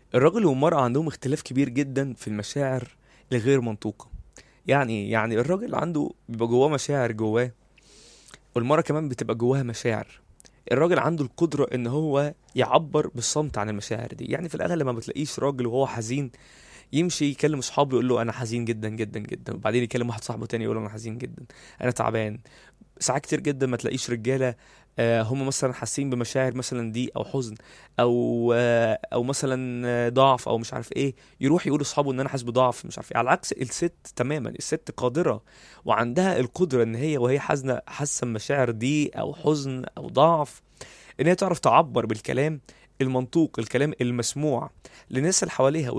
الراجل والمرأة عندهم اختلاف كبير جدا في المشاعر الغير منطوقة يعني يعني الراجل عنده بيبقى جواه مشاعر جواه والمرأة كمان بتبقى جواها مشاعر الراجل عنده القدرة ان هو يعبر بالصمت عن المشاعر دي يعني في الاغلب ما بتلاقيش راجل وهو حزين يمشي يكلم اصحابه يقول له انا حزين جدا جدا جدا وبعدين يكلم واحد صاحبه تاني يقول له انا حزين جدا انا تعبان ساعات كتير جدا ما تلاقيش رجاله آه، هم مثلا حاسين بمشاعر مثلا ضيق او حزن او آه، او مثلا آه، ضعف او مش عارف ايه يروح يقول لاصحابه ان انا حاسس بضعف مش عارف ايه على عكس الست تماما الست قادره وعندها القدره ان هي وهي حزنه حاسه بمشاعر ضيق او حزن او ضعف ان هي تعرف تعبر بالكلام المنطوق الكلام المسموع للناس اللي حواليها